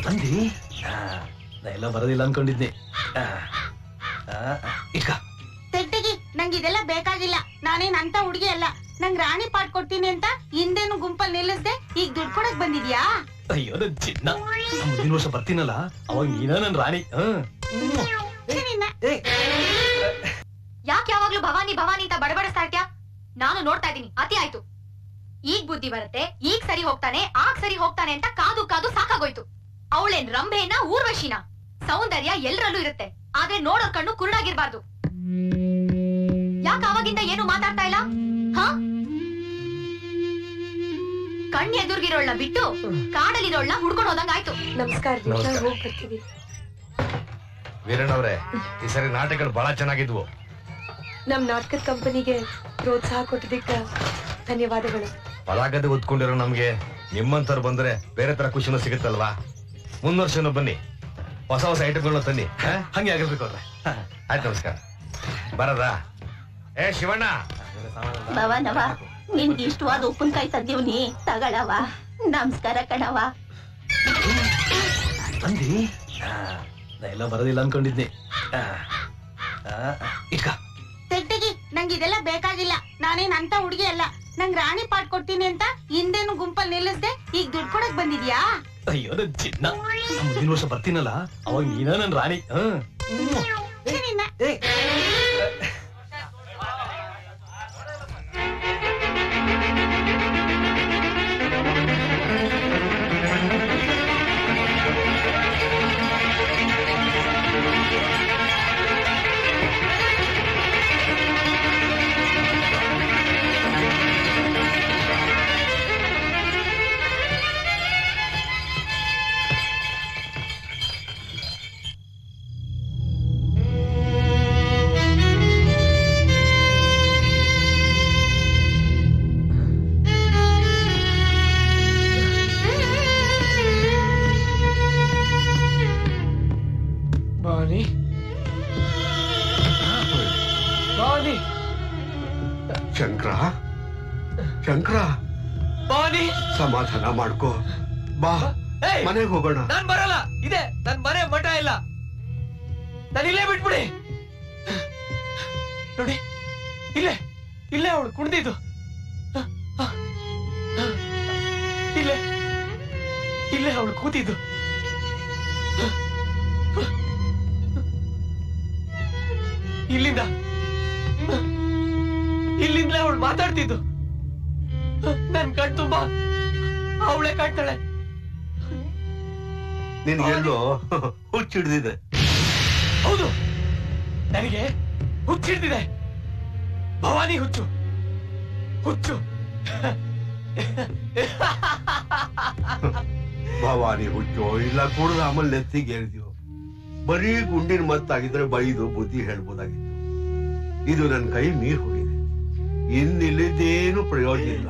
ಅಂದಿ ಆ, ನಾ ಎಲ್ಲ ಬರೋದಿಲ್ಲ ಅನ್ಕೊಂಡಿದ್ನಿ ಆ, ಆ, ಇಟ್ಕ ತೆಗ್ತೆಗಿ ನಂಗೆ ಇದೆಲ್ಲ ಬೇಕಾಗಿಲ್ಲ ನಾನೇನ್ ಅಂತ ಹುಡುಗಿ ಅಲ್ಲ ನಂಗ್ ರಾಣಿ ಪಾಟ್ ಕೊಡ್ತೀನಿ ಅಂತ ಹಿಂದೇನು ಗುಂಪಲ್ ನಿಲ್ಲಿಸ್ದೆ ಈಗ ದುಡ್ಡು ಕೊಡಕ್ ಬಂದಿದ್ಯಾ ಅಯ್ಯೋ ನನ್ ಚಿನ್ನ ಮುಂದಿನ ವರ್ಷ ಬರ್ತೀನಲ್ಲ ಅವಾಗ ನೀನ ನನ್ ರಾಣಿ ಹ್ಮ್ ಛೆ, ನಿನ್ನ. ಯಾಕೆ ಯಾವಾಗ್ಲೂ ಭವಾನಿ ಭವಾನಿ ಅಂತ ಬಡಬಡಿಸ್ತಾ ಇರ್ತ್ಯಾ ನಾನು ನೋಡ್ತಾ ಇದ್ದೀನಿ ಅತಿ ಆಯ್ತು ಈಗ ಬುದ್ಧಿ ಬರುತ್ತೆ ಈಗ ಸರಿ ಹೋಗ್ತಾನೆ ಆಗ್ ಸರಿ ಹೋಗ್ತಾನೆ ಅಂತ ಕಾದು ಕಾದು ಸಾಕಾಗೋಯ್ತು ಅವಳೇನ್ ರಂಭೆನ ಊರ್ವಶಿನ ಸೌಂದರ್ಯ ಎಲ್ರಲ್ಲೂ ಇರುತ್ತೆ ಆದ್ರೆ ನೋಡೋ ಕಣ್ಣು ಕುರುಡಾಗಿರ್ಬಾರ್ದು ಯಾಕೆ ಅವಾಗಿಂದ ಏನು ಮಾತಾಡ್ತಾ ಇಲ್ಲ ಹ ಕಣ್ಣು ಎದುರ್ಗಿರೋಳ್ನ ಬಿಟ್ಟು ಕಾಡಲ್ಲಿರೋಳ್ನ ಹುಡ್ಕೊಂಡು ಹೋದಂಗಾಯ್ತು ನಮಸ್ಕಾರ ರೀ ನಮಸ್ಕಾರ. ನಾವ್ ಹೋಗ್ ಬರ್ತೀವಿ ವೀರಣ್ಣವ್ರೆ ಈ ಸರಿ ನಾಟಕಗಳು ಬಹಳ ಚೆನ್ನಾಗಿದ್ವು ನಮ್ ನಾಟಕದ ಕಂಪನಿಗೆ ಪ್ರೋತ್ಸಾಹ ಕೊಟ್ಟಿದ್ದಕ್ಕ ಧನ್ಯವಾದಗಳು ಪರಾಗದೆ ಓದ್ಕೊಂಡಿರೋ ನಮ್ಗೆ ನಿಮ್ಮಂತವ್ರು ಬಂದ್ರೆ ಬೇರೆ ತರ ಖುಷಿನೂ ಸಿಗುತ್ತಲ್ವಾ ಮುಂದುವರ್ಷನೂ ಬನ್ನಿ ಹೊಸ ಹೊಸ ಐಟಮ್ಗಳನ್ನ ತನ್ನಿ ಹಾ? ಹಂಗೆ ಆಗಿರ್ಬೇಕು ಅವ್ರೆ ಆಯ್ತು ನಮಸ್ಕಾರ ಬರದಾ ಏ ಶಿವಣ್ಣ ಭವನವ ನಿನ್ಗೆ ಇಷ್ಟವಾದ ಉಪ್ಪಿನಕಾಯಿ ತಂದೀವ್ನಿ ತಗಳವ ನಮಸ್ಕಾರ ಕಣವ ಅಂದಿ ಆ, ನಾ ಎಲ್ಲ ಬರೋದಿಲ್ಲ ಅನ್ಕೊಂಡಿದ್ನಿ ಆ, ಆ, ಇಟ್ಕ ತೆಗ್ತೆಗಿ ನಂಗೆ ಇದೆಲ್ಲ ಬೇಕಾಗಿಲ್ಲ ನಾನೇನ್ ಅಂತ ಹುಡುಗಿ ಅಲ್ಲ ನಂಗ್ ರಾಣಿ ಪಾಟ್ ಕೊಡ್ತೀನಿ ಅಂತ ಹಿಂದೇನು ಗುಂಪಲ್ ನಿಲ್ಲಿಸ್ದೆ ಈಗ ದುಡ್ಡು ಕೊಡಕ್ ಬಂದಿದ್ಯಾ ಅಯ್ಯೋ ನನ್ ಚಿನ್ನ ಮುಂದಿನ ವರ್ಷ ಬರ್ತೀನಲ್ಲ ಅವಾಗ ನೀನ ನನ್ ರಾಣಿ ಹ್ಮ್ ಛೆ, ನಿನ್ನ. ಭವಾನಿ ಭವಾನಿ ಶಂಕರ ಶಂಕರ ಭವಾನಿ ಸಮಾಧಾನ ಮಾಡ್ಕೋ ಬಾ ಏಯ್! ಮನೆಗೆ ಹೋಗೋಣ ನಾನ್ ಬರಲ್ಲ ಇದೆ ನನ್ ಮನೆ ಮಠ ಇಲ್ಲ ನಾನು ಇಲ್ಲೇ ಬಿಟ್ಬಿಡಿ ನೋಡಿ ಇಲ್ಲೇ ಇಲ್ಲೇ ಅವಳು ಕುಣ್ದಿದ್ದು ಇಲ್ಲೇ ಇಲ್ಲೇ ಅವಳು ಕೂತಿದ್ದು ಇಲ್ಲಿಂದ ಇಲ್ಲಿಂದಲೇ ಅವಳು ಮಾತಾಡ್ತಿದ್ದು ನನ್ ಕಣ್ ತುಂಬಾ ಅವಳೆ ಕಾಣ್ತಾಳೆ ನಿನ್ಗೆಲ್ಲೋ ಹುಚ್ಚಿಡ್ದಿದೆ ಹೌದು ನನಗೆ ಹುಚ್ಚಿಡ್ತಿದೆ ಭವಾನಿ ಹುಚ್ಚು ಹುಚ್ಚು ಭವಾನಿ ಹುಚ್ಚು ಇಲ್ಲ ಕುಡ್ದು ಆಮೇಲೆ ನೆತ್ತಿಗೆ ಹೇಳ್ತೀವೋ ಬರೀ ಗುಂಡಿನ ಮತ್ತಾಗಿದ್ರೆ ಬೈದು ಬುದ್ಧಿ ಹೇಳ್ಬೋದಾಗಿತ್ತು ಇದು ನನ್ನ ಕೈ ಮೀರ್ ಹೋಗಿದೆ ಇನ್ನಿಲ್ಲಿದ್ದೇನು ಪ್ರಯೋಜನ ಇಲ್ಲ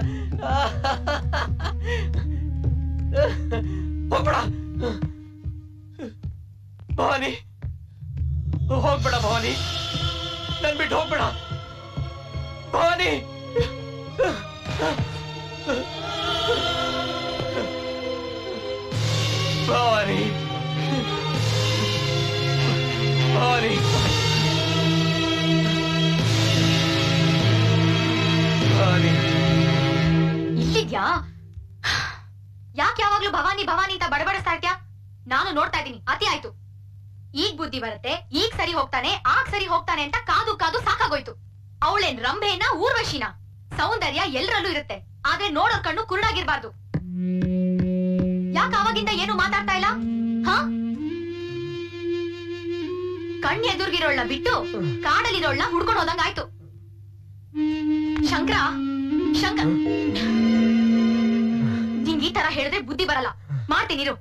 ಹೋಗ್ಬೇಡ ಭವಾನಿ ಹೋಗ್ಬೇಡ ಭವಾನಿ ನನ್ ಬಿಟ್ಟು ಹೋಗ್ಬೇಡ ಭವಾನಿ ಭವಾನಿ ಭವಾನಿ ಭವಾನಿ ಇಲ್ಲಿದ್ಯಾ ಯಾಕೆ ಯಾವಾಗ್ಲೂ ಭವಾನಿ ಭವಾನಿ ಅಂತ ಬಡಬಡಿಸ್ತಾ ಇರ್ತ್ಯಾ ನಾನು ನೋಡ್ತಾ ಇದ್ದೀನಿ ಅತಿ ಆಯ್ತು ಈಗ ಬುದ್ಧಿ ಬರುತ್ತೆ ಈಗ ಸರಿ ಹೋಗ್ತಾನೆ ಆಗ್ ಸರಿ ಹೋಗ್ತಾನೆ ಅಂತ ಕಾದು ಕಾದು ಸಾಕಾಗೋಯ್ತು ಅವಳೇನ್ ರಂಭೆನ ಊರ್ವಶಿನ ಸೌಂದರ್ಯ ಎಲ್ರಲ್ಲೂ ಇರುತ್ತೆ ಆದ್ರೆ ನೋಡೋ ಕಣ್ಣು ಕುರುಡಾಗಿರ್ಬಾರ್ದು ಯಾಕೆ ಅವಾಗಿಂದ ಏನು ಮಾತಾಡ್ತಾ ಇಲ್ಲ ಹ ಕಣ್ಣು ಎದುರ್ಗಿರೋಳ್ನ ಬಿಟ್ಟು ಕಾಡಲ್ಲಿರೋಳ್ನ ಹುಡ್ಕೊಂಡು ಹೋದಂಗಾಯ್ತು ಶಂಕರ ಶಂಕರ ನಿಂಗ್ ಈ ತರ ಹೇಳಿದ್ರೆ ಬುದ್ಧಿ ಬರಲ್ಲ ಮಾಡ್ತೀನಿರು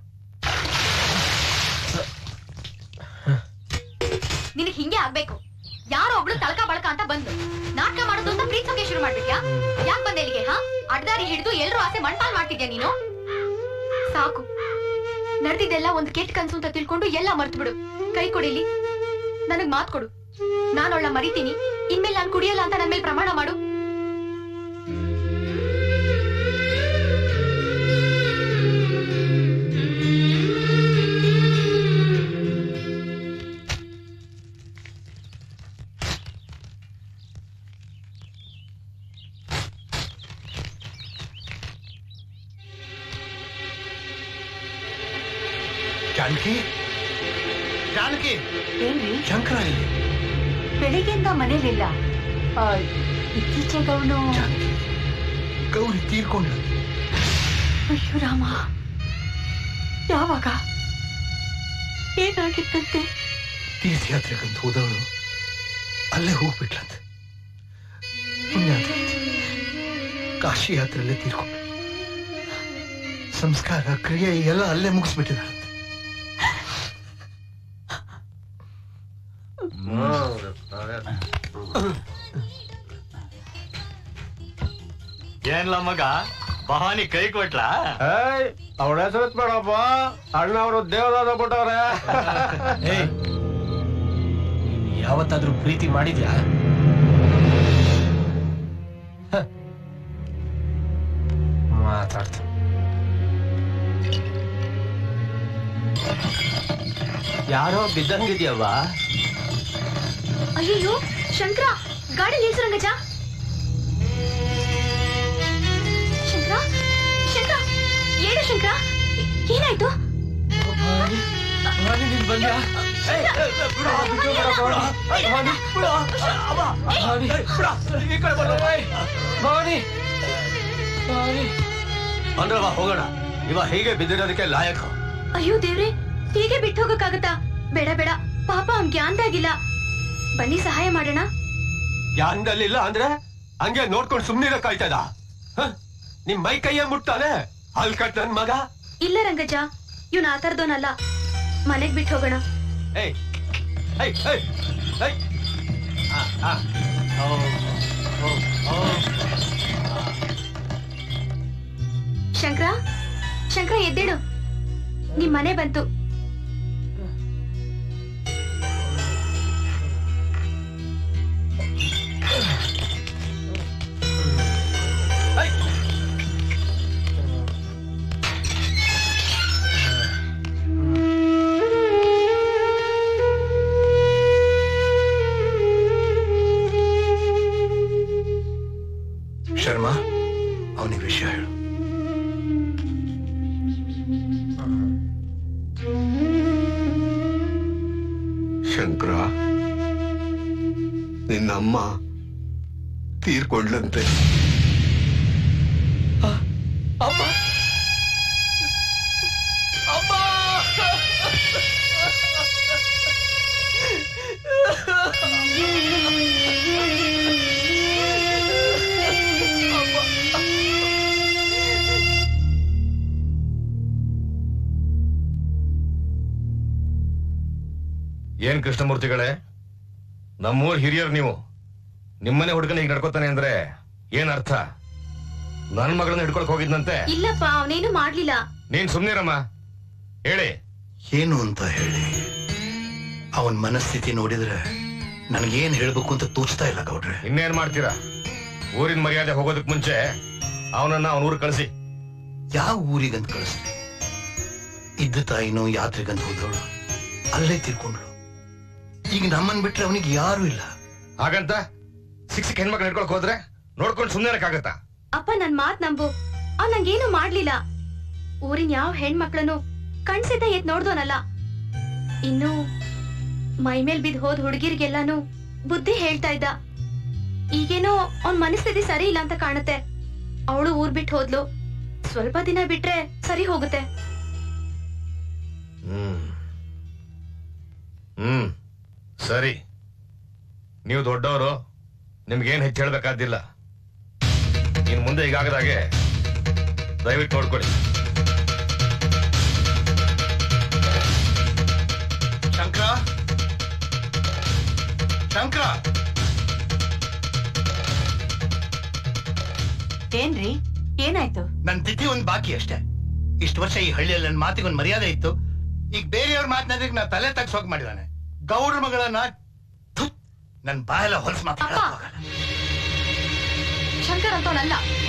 ನಿನಗ್ ಹಿಂಗೆ ಆಗ್ಬೇಕು ಯಾರೋ ಒಬ್ಳು ತಳಕ ಬಳಕ ಅಂತ ಬಂದು ನಾಟಕ ಮಾಡೋದು ಅಂತ ಪ್ರೀತಿಸೋಕೆ ಶುರು ಮಾಡ್ಬಿಟ್ಯಾ ಯಾಕ್ ಬಂದೆ ಇಲ್ಲಿಗೆ ಹಾ ಅಡ್ದಾರಿ ಹಿಡಿದು ಎಲ್ರೂ ಆಸೆ ಮಣ್ಪಾಲ್ ಮಾಡ್ತಿದ್ಯಾ ನೀನು ಸಾಕು ನಡೆದಿದ್ದೆಲ್ಲ ಒಂದ್ ಕೆಟ್ಟ ಕನ್ಸು ಅಂತ ತಿಳ್ಕೊಂಡು ಎಲ್ಲ ಮರ್ತು ಬಿಡು ಕೈ ಕೊಡಿಲಿ ನನಗ್ ಮಾತ್ ಕೊಡು ನಾನು ಅವಳ ಮರಿತೀನಿ ಇನ್ಮೇಲೆ ನಾನು ಕುಡಿಯಲ್ಲ ಅಂತ ನನ್ ಮೇಲೆ ಪ್ರಮಾಣ ಮಾಡು ಜಾನಕಿ ಜಾನಕಿ ಏನ್ರಿ ಶಂಕರ ಇಲ್ಲಿ ಬೆಳಿಗ್ಗೆಯಿಂದ ಮನೇಲಿಲ್ಲ ಆ, ಇತ್ತೀಚೆಗೆ ಅವನು ಜಾನಕಿ ಗೌರಿ ತೀರ್ಕೊಂಡ್ಲು ಅಯ್ಯೋ ರಾಮ ಯಾವಾಗ ಏನಾಗಿತ್ತಂತೆ ತೀರ್ಥಯಾತ್ರೆಗಂತ ಹೋದವಳು ಅಲ್ಲೇ ಹೋಗ್ಬಿಟ್ಲಂತೆ ಪುಣ್ಯಾತ್ರೆ ಕಾಶಿ ಯಾತ್ರೆಯಲ್ಲೇ ತೀರ್ಕೊಂಡ್ಳು ಸಂಸ್ಕಾರ ಕ್ರಿಯೆ ಎಲ್ಲ ಅಲ್ಲೇ ಮುಗಿಸ್ಬಿಟ್ಟಿದ್ದಾಳೆ ಏನ್ಲ ಮಗ ಭವಾನಿ ಕೈ ಕೊಟ್ಲಾ ಅವಳ ಹೆಸರು ಬೇಡಪ್ಪ ಅಣ್ಣ ಅವರು ದೇವದಾದ ಬಿಟ್ಟವ್ರೆ ಏಯ್ ನೀನ್ ಯಾವತ್ತಾದ್ರೂ ಪ್ರೀತಿ ಮಾಡಿದ್ಯಾ ಹ. ಮಾತಾಡ್ತ ಯಾರೋ ಬಿದ್ದಂಗಿದ್ಯವ್ವ ಅಯ್ಯಯ್ಯೋ ಶಂಕರ ಗಾಡಿ ನಿಲ್ಸು ರಂಗಜ ಶಂಕರ ಶಂಕರ ಏನು ಶಂಕರ ಏನಾಯ್ತು ಅಂದ್ರವ ಹೋಗೋಣ ಇವ ಹೀಗೆ ಬಿದ್ದಿರೋದಕ್ಕೆ ಲಾಯಕ ಅಯ್ಯೋ ದೇವ್ರೆ ಹೀಗೆ ಬಿಟ್ಟು ಹೋಗಕ್ಕಾಗತ್ತಾ ಬೇಡ ಬೇಡ ಪಾಪ ಅವ್ನ್ ಜ್ಞಾನದಾಗಿಲ್ಲ ಬನ್ನಿ ಸಹಾಯ ಮಾಡೋಣ ಜ್ಞಾನದಲ್ಲಿಲ್ಲ ಅಂದ್ರೆ ಹಂಗೆ ನೋಡ್ಕೊಂಡು ಸುಮ್ನಿರಕ್ ಆಯ್ತದ ನಿಮ್ ಮೈ ಕೈಯೇ ಮುಟ್ತಾನೆ ಅಲ್ಲಿ ಕಟ್ ನನ್ ಮಗ ಇಲ್ಲ ರಂಗಜ್ಜ ಇವ್ನ ಆ ಥರದೋನಲ್ಲ ಮನೆಗ್ ಬಿಟ್ಟು ಹೋಗೋಣ ಏಯ್ ಏಯ್ ಏಯ್ ಏಯ್ ಆ, ಆ. ಓ, ಓ, ಓ. ಶಂಕರ ಶಂಕರ ಎದ್ದೇಳು ನಿಮ್ ಮನೆ ಬಂತು ಏಯ್. ಶರ್ಮಾ ಅವನಿಗೆ ವಿಷಯ ಹೇಳು ಶಂಕರ ನಿನ್ನಮ್ಮ ತೀರ್ಕೊಂಡ್ಲಂತೆ ಅಮ್ಮ ಅಮ್ಮ ಏನ್ ಕೃಷ್ಣಮೂರ್ತಿಗಳೇ ನಮ್ಮೂರ್ ಹಿರಿಯರ್ ನೀವು ನಿಮ್ಮನೆ ಹುಡುಗನ ಈಗ ನಡ್ಕೋತಾನೆ ಅಂದ್ರೆ ಏನ್ ಅರ್ಥ ನನ್ ಮಗಳನ್ನ ಹಿಡ್ಕೊಳಕ್ ಹೋಗಿದ್ನಂತೆ ಇಲ್ಲಪ್ಪ ಅವನೇನು ಮಾಡ್ಲಿಲ್ಲ ನೀನ್ ಸುಮ್ನಿರಮ್ಮ ಹೇಳಿ ಏನು ಅಂತ ಹೇಳಿ ಅವನ್ ಮನಸ್ಥಿತಿ ನೋಡಿದ್ರೆ ನನಗೇನ್ ಹೇಳ್ಬೇಕು ಅಂತ ತೋಚ್ತಾ ಇಲ್ಲ ಗೌಡ್ರೆ ಇನ್ನೇನ್ ಮಾಡ್ತೀರಾ ಊರಿನ ಮರ್ಯಾದೆ ಹೋಗೋದಕ್ ಮುಂಚೆ ಅವನನ್ನ ಅವನ ಊರ್ ಕಳಿಸಿ ಯಾವ ಊರಿಗಂತ ಕಳಿಸ್ಲಿ ಇದ್ದ ತಾಯಿನೋ ಯಾತ್ರೆಗಂತ ಹೋದವಳು ಅಲ್ಲೇ ತೀರ್ಕೊಂಡ್ಳು ಈಗ ನಮ್ಮನ್ ಬಿಟ್ರೆ ಅವನಿಗೆ ಯಾರು ಇಲ್ಲ ಹಾಗಂತ ಸಿಕ್ ಸಿಕ್ ಹೆಣ್ಮಕ್ಳು ಹಿಡ್ಕೊಳಕ್ ಹೋದ್ರೆ ನೋಡ್ಕೊಂಡು ಸುಮ್ನೆ ಇರಕ್ಕಾಗತ್ತಾ ಅಪ್ಪ ನನ್ ಮಾತ್ ನಂಬು ಅವ್ ನಂಗೇನು ಮಾಡ್ಲಿಲ್ಲ ಊರಿನ ಯಾವ ಹೆಣ್ಮಕ್ಳನ್ನು ಕಣ್ಸಿದ್ದ ಎತ್ ನೋಡ್ದೋನಲ್ಲ ಇನ್ನು ಮೈ ಮೇಲ್ ಬಿದ್ ಹೋದ್ ಹುಡುಗಿರ್ಗೆಲ್ಲಾನು ಬುದ್ಧಿ ಹೇಳ್ತಾ ಇದ್ದ ಈಗೇನೋ ಅವ್ನ್ ಮನಸ್ಥಿತಿ ಸರಿ ಇಲ್ಲ ಅಂತ ಕಾಣುತ್ತೆ ಅವಳು ಊರ್ ಬಿಟ್ಟು ಹೋದ್ಲು ಸ್ವಲ್ಪ ದಿನ ಬಿಟ್ರೆ ಸರಿ ಹೋಗುತ್ತೆ ಹ್ಮ್ ಹ್ಮ್ ಸರಿ ನೀವು ದೊಡ್ಡವರು ನಿಮ್ಗೇನ್ ಹೆಚ್ಚು ಹೇಳ್ಬೇಕಾದಿಲ್ಲ ಇನ್ ಮುಂದೆ ಈಗಾಗದಾಗೆ ದಯವಿಟ್ಟು ನೋಡ್ಕೊಳ್ಳಿ ಶಂಕರ ಶಂಕರ ಏನ್ರಿ ಏನಾಯ್ತು ನನ್ ತಿಥಿ ಒಂದ್ ಬಾಕಿ ಅಷ್ಟೇ ಇಷ್ಟು ವರ್ಷ ಈ ಹಳ್ಳಿಯಲ್ಲಿ ನನ್ನ ಮಾತಿಗೆ ಒಂದ್ ಮರ್ಯಾದೆ ಇತ್ತು ಈಗ ಬೇರೆಯವ್ರ ಮಾತನಾದ್ರೆ ನಾ ತಲೆ ತಗ್ಸೋಕ್ ಮಾಡಿದಾನೆ ಗೌಡ್ರ ಮಗಳನ್ನ ಥು, ನನ್ ಬಾಯೆಲ್ಲ ಹೊಲಸು ಮಾತಾಡ ಶಂಕರ್ ಅಂತವನಲ್ಲ